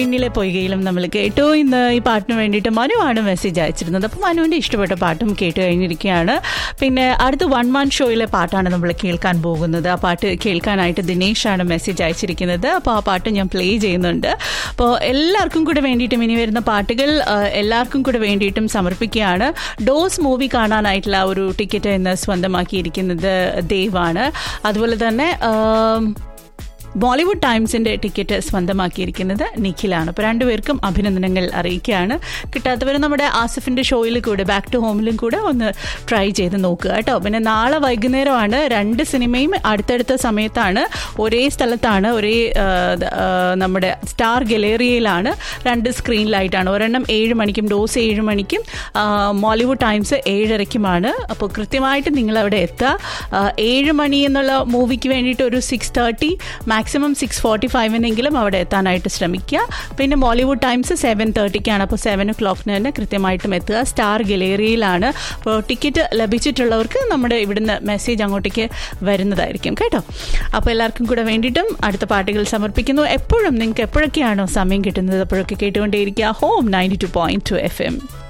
പിന്നിലെ പൊയ്കയിലും നമ്മൾ കേട്ടു ഇന്ന് ഈ പാട്ടിന് വേണ്ടിയിട്ട് മനുവാണ് മെസ്സേജ് അയച്ചിരുന്നത് അപ്പോൾ മനുവിൻ്റെ ഇഷ്ടപ്പെട്ട പാട്ടും കേട്ട് കഴിഞ്ഞിരിക്കുകയാണ് പിന്നെ അടുത്ത വൺ മാൻ ഷോയിലെ പാട്ടാണ് നമ്മൾ കേൾക്കാൻ പോകുന്നത് ആ പാട്ട് കേൾക്കാനായിട്ട് ദിനേശാണ് മെസ്സേജ് അയച്ചിരിക്കുന്നത് അപ്പോൾ ആ പാട്ട് ഞാൻ പ്ലേ ചെയ്യുന്നുണ്ട് അപ്പോൾ എല്ലാവർക്കും കൂടെ വേണ്ടിയിട്ടും ഇനി വരുന്ന പാട്ടുകൾ ആ, എല്ലാവർക്കും കൂടെ വേണ്ടിയിട്ടും സമർപ്പിക്കുകയാണ് ഡോസ് മൂവി കാണാനായിട്ടുള്ള ഒരു ടിക്കറ്റ് ഇന്ന് സ്വന്തമാക്കിയിരിക്കുന്നത് ദേവാണ് അതുപോലെ തന്നെ ആം, ബോളിവുഡ് ടൈംസിന്റെ ടിക്കറ്റ് സ്വന്തമാക്കിയിരിക്കുന്നത് നിഖിലാണ് അപ്പോൾ രണ്ടുപേർക്കും അഭിനന്ദനങ്ങൾ അറിയിക്കുകയാണ് കിട്ടാത്തവർ നമ്മുടെ ആസിഫിന്റെ ഷോയിൽ കൂടെ ബാക്ക് ടു ഹോമിലും കൂടെ ഒന്ന് ട്രൈ ചെയ്ത് നോക്കുക കേട്ടോ പിന്നെ നാളെ വൈകുന്നേരമാണ് രണ്ട് സിനിമയും അടുത്തടുത്ത സമയത്താണ് ഒരേ സ്ഥലത്താണ് ഒരേ ആ, ആ, നമ്മുടെ സ്റ്റാർ ഗലേറിയയിലാണ് രണ്ട് സ്ക്രീനിലായിട്ടാണ് ഒരെണ്ണം ഏഴ് മണിക്കും ഡോസ് ഏഴ് മണിക്കും ആ, മോളിവുഡ് ടൈംസ് ഏഴരയ്ക്കുമാണ് അപ്പോൾ കൃത്യമായിട്ട് നിങ്ങൾ അവിടെ എത്തുക ആ, ഏഴ് മണി എന്നുള്ള മൂവിക്ക് വേണ്ടിയിട്ട് ഒരു six thirty maximum six forty ഫൈവിനെങ്കിലും അവിടെ എത്താനായിട്ട് ശ്രമിക്കുക പിന്നെ മോളിവുഡ് ടൈംസ് സെവൻ തേർട്ടിക്കാണ് അപ്പോൾ സെവൻ ഒ ക്ലോക്കിന് തന്നെ കൃത്യമായിട്ടും എത്തുക സ്റ്റാർ ഗലേറിയയിലാണ് അപ്പോൾ ടിക്കറ്റ് ലഭിച്ചിട്ടുള്ളവർക്ക് നമ്മുടെ ഇവിടുന്ന് മെസ്സേജ് അങ്ങോട്ടേക്ക് വരുന്നതായിരിക്കും കേട്ടോ അപ്പോൾ എല്ലാവർക്കും കൂടെ വേണ്ടിയിട്ടും അടുത്ത പാട്ടുകൾ സമർപ്പിക്കുന്നു എപ്പോഴും നിങ്ങൾക്ക് എപ്പോഴൊക്കെയാണോ സമയം കിട്ടുന്നത് അപ്പോഴൊക്കെ കേട്ടുകൊണ്ടേയിരിക്കുക home ninety two point two F M